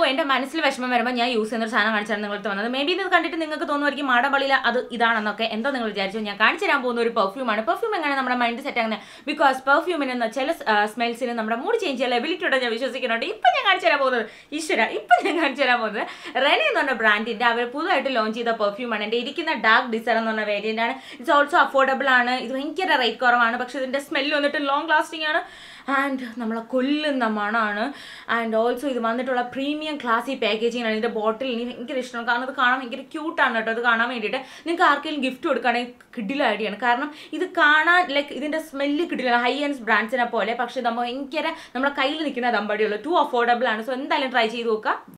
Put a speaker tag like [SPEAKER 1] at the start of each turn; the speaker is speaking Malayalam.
[SPEAKER 1] എൻ്റെ മനസ്സിൽ വിഷമം വരുമ്പോൾ ഞാൻ യൂസ് ചെയ്യുന്ന ഒരു സാധനം കാണിച്ചാണ് നിങ്ങൾക്ക് വന്നത് മേ ബി ഇത് കണ്ടിട്ട് നിങ്ങൾക്ക് തോന്നുമായിരിക്കും മാടമ്പള്ളിയിൽ അത് ഇതാണെന്നൊക്കെ എന്തോ നിങ്ങൾ വിചാരിച്ചു ഞാൻ കാണിച്ചു തരാൻ പോകുന്ന ഒരു പെർഫ്യൂമാണ് പെർഫ്യൂം എങ്ങനെ നമ്മുടെ മൈൻഡ് സെറ്റ് ആകുന്നത് ബിക്കോസ് പെർഫ്യൂമിന് ചില സ്മെൽസിന് നമ്മുടെ മൂഡ് ചേഞ്ച് ചെയ്യാൻ എബിലിറ്റി ഉണ്ടെന്ന് ഞാൻ വിശ്വസിക്കുന്നുണ്ട് ഇപ്പം ഞാൻ കാണിച്ചു തരാൻ പോകുന്നത് ഈശ്വര ഇപ്പം ഞാൻ കാണിച്ചു തരാൻ പോകുന്നത് റെനി എന്ന് പറഞ്ഞ ബ്രാൻഡിൻ്റെ അവർ പുതുതായിട്ട് ലോഞ്ച് ചെയ്ത പെർഫ്യൂമാണ് എൻ്റെ ഇരിക്കുന്ന ഡാർക്ക് ഡിസർ എന്ന് പറഞ്ഞ വേരിയൻ്റ് ആണ് ഇറ്റ്സ് ഓൾസോ അഫോർഡബിൾ ആണ് ഇത് ഭയങ്കര റേറ്റ് കുറവാണ് പക്ഷേ ഇതിൻ്റെ സ്മെല്ല് വന്നിട്ട് ലോങ് ലാസ്റ്റിംഗ് ആണ് ആൻഡ് നമ്മളെ കൊല്ലുന്ന മണമാണ് ആൻഡ് ഓൾസോ ഇത് വന്നിട്ടുള്ള പ്രീമിയം ക്ലാസി പാക്കേജിംഗ് ആണ് ഇതിൻ്റെ ബോട്ടിൽ എനിക്ക് ഭയങ്കര ഇഷ്ടമാണ് കാരണം ഇത് കാണാൻ ഭയങ്കര ക്യൂട്ടാണ് കേട്ടോ ഇത് കാണാൻ വേണ്ടിയിട്ട് നിങ്ങൾക്ക് ആർക്കെങ്കിലും ഗിഫ്റ്റ് കൊടുക്കുകയാണെങ്കിൽ കിഡില ഐഡിയാണ് കാരണം ഇത് കാണാൻ ലൈക്ക് ഇതിൻ്റെ സ്മെല്ല് കിട്ടില്ല ഹൈ എൻഡ് ബ്രാൻഡ്സിനെ പോലെ പക്ഷേ നമ്മൾ ഭയങ്കര നമ്മുടെ കയ്യിൽ നിൽക്കുന്ന ദമ്പടിയുള്ളൂ ടു അഫോർഡബിൾ ആണ് സോ എന്തായാലും ട്രൈ ചെയ്ത് നോക്കുക